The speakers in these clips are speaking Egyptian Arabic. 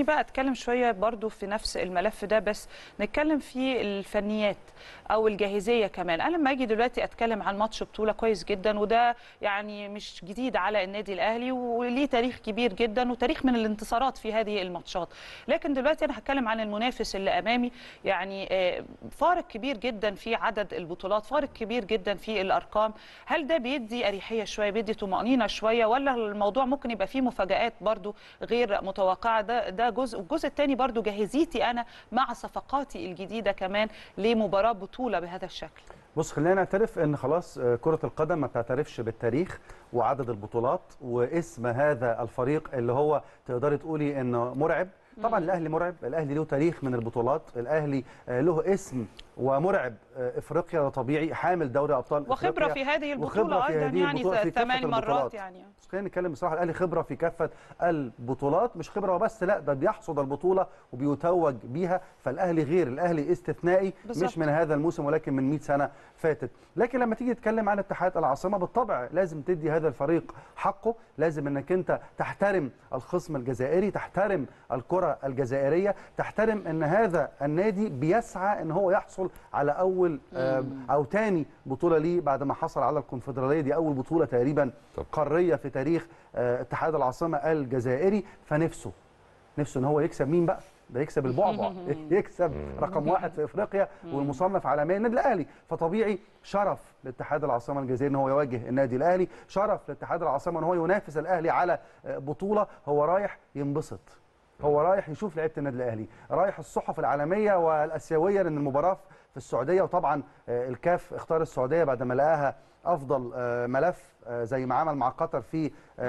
بقى اتكلم شويه برضو في نفس الملف ده بس نتكلم في الفنيات او الجاهزيه كمان انا لما اجي دلوقتي اتكلم عن ماتش بطوله كويس جدا وده يعني مش جديد على النادي الاهلي وليه تاريخ كبير جدا وتاريخ من الانتصارات في هذه الماتشات لكن دلوقتي انا هتكلم عن المنافس اللي امامي يعني آه، فارق كبير جدا في عدد البطولات فارق كبير جدا في الارقام هل ده بيدي اريحيه شويه بيدي طمانينه شويه ولا الموضوع ممكن يبقى فيه مفاجات برضو غير متوقعه ده ده جزء والجزء الثاني برضو جاهزيتي انا مع صفقاتي الجديده كمان لمباراه بطوله بهذا الشكل بص خلينا نعترف ان خلاص آه، كرة القدم ما بتعترفش بالتاريخ وعدد البطولات واسم هذا الفريق اللي هو تقدري تقولي انه مرعب طبعا الاهلي مرعب الاهلي له تاريخ من البطولات الاهلي آه، له اسم ومرعب آه، افريقيا ده طبيعي حامل دوري ابطال وخبره افريقيا في هذه وخبرة البطوله في ايضا هذه يعني البطولة في كافة ثمان مرات البطولات. يعني بس خلينا نتكلم بصراحه الاهلي خبره في كافه البطولات مش خبره وبس لا ده بيحصد البطوله وبيتوج بيها فالاهلي غير الاهلي استثنائي بالظبط. مش من هذا الموسم ولكن من 100 سنه فاتت لكن لما تيجي تتكلم عن اتحاد العاصمه بالطبع لازم تدي هذا الفريق حقه لازم انك انت تحترم الخصم الجزائري تحترم الكره الجزائريه تحترم ان هذا النادي بيسعى ان هو يحصل على اول آه، او تاني بطوله ليه بعد ما حصل على الكونفدراليه دي اول بطوله تقريبا طب. قاريه في تاريخ آه، اتحاد العاصمه الجزائري فنفسه نفسه ان هو يكسب مين بقى ده يكسب البعبع يكسب رقم واحد في افريقيا والمصنف عالميا النادي الاهلي فطبيعي شرف لاتحاد العاصمه الجزائري ان هو يواجه النادي الاهلي شرف لاتحاد العاصمه ان هو ينافس الاهلي على آه، بطوله هو رايح ينبسط هو رايح يشوف لعيبه النادي الاهلي رايح الصحف العالميه والاسيويه لان المباراه في السعوديه وطبعا آه، الكاف اختار السعوديه بعد ما لقاها افضل آه، ملف آه، زي ما عمل مع قطر في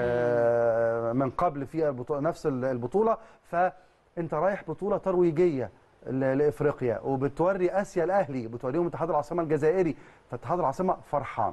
آه، من قبل في البطولة نفس البطوله فانت رايح بطوله ترويجيه ل- لافريقيا وبتوري اسيا الاهلي بتوريهم اتحاد العاصمه الجزائري فاتحاد العاصمه فرحان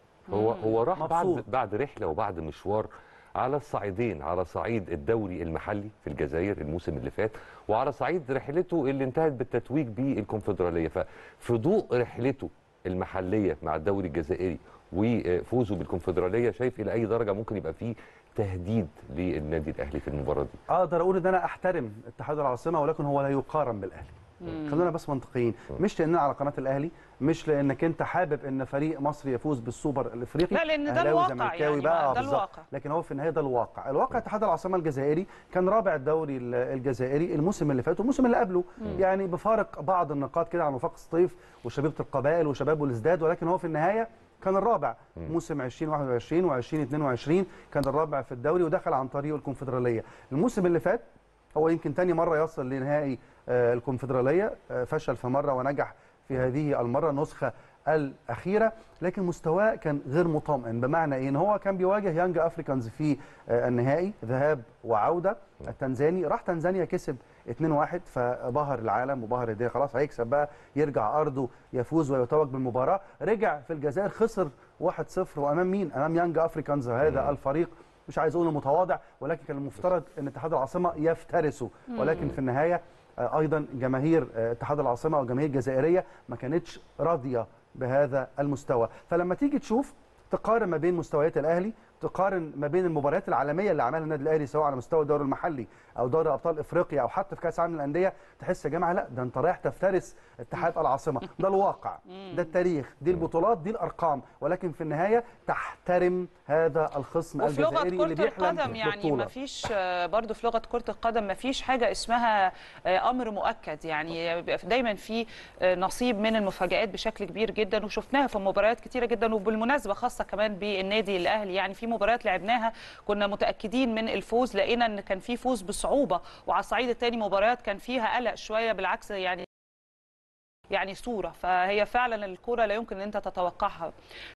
هو هو راح بعد مبسوط. بعد رحله وبعد مشوار على الصعيدين على صعيد الدوري المحلي في الجزائر الموسم اللي فات وعلى صعيد رحلته اللي انتهت بالتتويج بالكونفدراليه ففي ضوء رحلته المحليه مع الدوري الجزائري وفوزه بالكونفدراليه شايف الى اي درجه ممكن يبقى فيه تهديد للنادي الاهلي في المباراه دي اقدر اقول ان انا احترم اتحاد العاصمه ولكن هو لا يقارن بالاهلي خلونا بس منطقيين مش لاننا على قناه الاهلي مش لانك انت حابب ان فريق مصري يفوز بالسوبر الافريقي لا، لأن ده أهلاوي، الواقع زملكاوي يعني، بقى ما آه، ده بالظبط. الواقع. لكن هو في النهايه ده الواقع الواقع اتحاد العاصمه الجزائري كان رابع الدوري ال- الجزائري الموسم اللي فات والموسم اللي قبله يعني بفارق بعض النقاط كده عن وفاق سطيف وشبيبه القبائل وشباب الازداد ولكن هو في النهايه كان الرابع موسم 2021 و2022 كان الرابع في الدوري ودخل عن طريق الكونفدراليه الموسم اللي فات هو يمكن تاني مره يصل لنهائي آه، الكونفدراليه آه، فشل في مره ونجح في هذه المره النسخه الاخيره لكن مستواه كان غير مطمئن بمعنى ايه ان هو كان بيواجه يانج افريكانز في آه، النهائي ذهاب وعوده التنزاني راح تنزانيا كسب 2-1 فبهر العالم وبهر الدنيا خلاص هيكسب بقى يرجع ارضه يفوز ويتوج بالمباراه رجع في الجزائر خسر 1-0 وامام مين امام يانج افريكانز هذا الفريق مش عايز اقول متواضع ولكن كان المفترض ان اتحاد العاصمه يفترسه ولكن في النهايه آه، ايضا جماهير آه، اتحاد العاصمه والجماهير الجزائريه ما كانتش راضيه بهذا المستوى فلما تيجي تشوف تقارن ما بين مستويات الاهلي تقارن ما بين المباريات العالميه اللي عملها النادي الاهلي سواء على مستوى الدوري المحلي او دوري ابطال افريقيا او حتى في كاس العالم للانديه تحس يا جماعه لا ده انت رايح تفترس اتحاد العاصمه ده الواقع ده التاريخ دي البطولات دي الارقام ولكن في النهايه تحترم هذا الخصم وفي لغه الجزائري اللي كره بيحلم القدم يعني ببطولة. ما فيش برضه في لغه كره القدم ما فيش حاجه اسمها آه، امر مؤكد يعني بيبقى دايما في آه، نصيب من المفاجات بشكل كبير جدا وشفناها في مباريات كتيره جدا وبالمناسبه خاصه كمان بالنادي الاهلي يعني في مباريات لعبناها كنا متاكدين من الفوز لقينا ان كان في فوز بصعوبه وعلى الصعيد الثاني مباريات كان فيها قلق شويه بالعكس يعني يعني صوره فهي فعلا الكوره لا يمكن ان انت تتوقعها